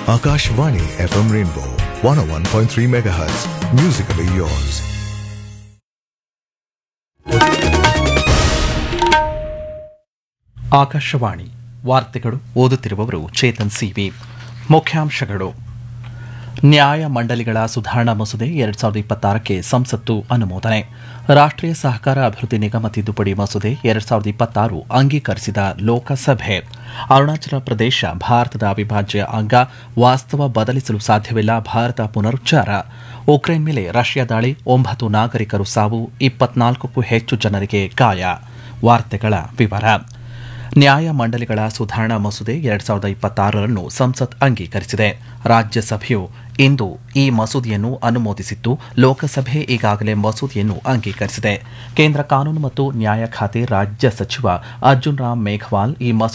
Akashvani FM Rainbow 101.3 MHz. Musically yours. Akashvani ವಾರ್ತೆಗಳು ಓದುತ್ತಿರುವವರು Chetan C V ಮುಖ್ಯಾಂಶಗಳು ನ್ಯಾಯ ಮಂಡಳಿಗಳ ಸುಧಾರಣಾ ಮಸೂದೆ ಎರಡ್ ಸಾವಿರದ ಇಪ್ಪತ್ತಾರಕ್ಕೆ ಸಂಸತ್ತು ಅನುಮೋದನೆ ರಾಷ್ಟ್ರೀಯ ಸಹಕಾರ ಅಭಿವೃದ್ಧಿ ನಿಗಮ ತಿದ್ದುಪಡಿ ಮಸೂದೆ ಎರಡ್ ಸಾವಿರದ ಇಪ್ಪತ್ತಾರು ಅಂಗೀಕರಿಸಿದ ಲೋಕಸಭೆ ಅರುಣಾಚಲ ಪ್ರದೇಶ ಭಾರತದ ಅವಿಭಾಜ್ಯ ಅಂಗ ವಾಸ್ತವ ಬದಲಿಸಲು ಸಾಧ್ಯವಿಲ್ಲ ಭಾರತ ಪುನರುಚ್ಚಾರ ಉಕ್ರೇನ್ ಮೇಲೆ ರಷ್ಯಾ ದಾಳಿ ಒಂಬತ್ತು ನಾಗರಿಕರು ಸಾವು ಇಪ್ಪತ್ನಾಲ್ಕಕ್ಕೂ ಹೆಚ್ಚು ಜನರಿಗೆ ಗಾಯ ವಾರ್ತೆಗಳ ವಿವರ ನ್ಯಾಯ ಮಂಡಳಿಗಳ ಸುಧಾರಣಾ ಮಸೂದೆ ಎರಡ್ ಸಾವಿರದ ಇಪ್ಪತ್ತಾರರನ್ನು ಸಂಸತ್ ಅಂಗೀಕರಿಸಿದೆ ರಾಜ್ಯಸಭೆಯು ಇಂದು ಈ ಮಸೂದೆಯನ್ನು ಅನುಮೋದಿಸಿದ್ದು ಲೋಕಸಭೆ ಈಗಾಗಲೇ ಮಸೂದೆಯನ್ನು ಅಂಗೀಕರಿಸಿದೆ ಕೇಂದ್ರ ಕಾನೂನು ಮತ್ತು ನ್ಯಾಯ ಖಾತೆ ರಾಜ್ಯ ಸಚಿವ ಅರ್ಜುನ್ ರಾಮ್ ಮೇಘವಾಲ್ ಈ ಮಸೂದೆ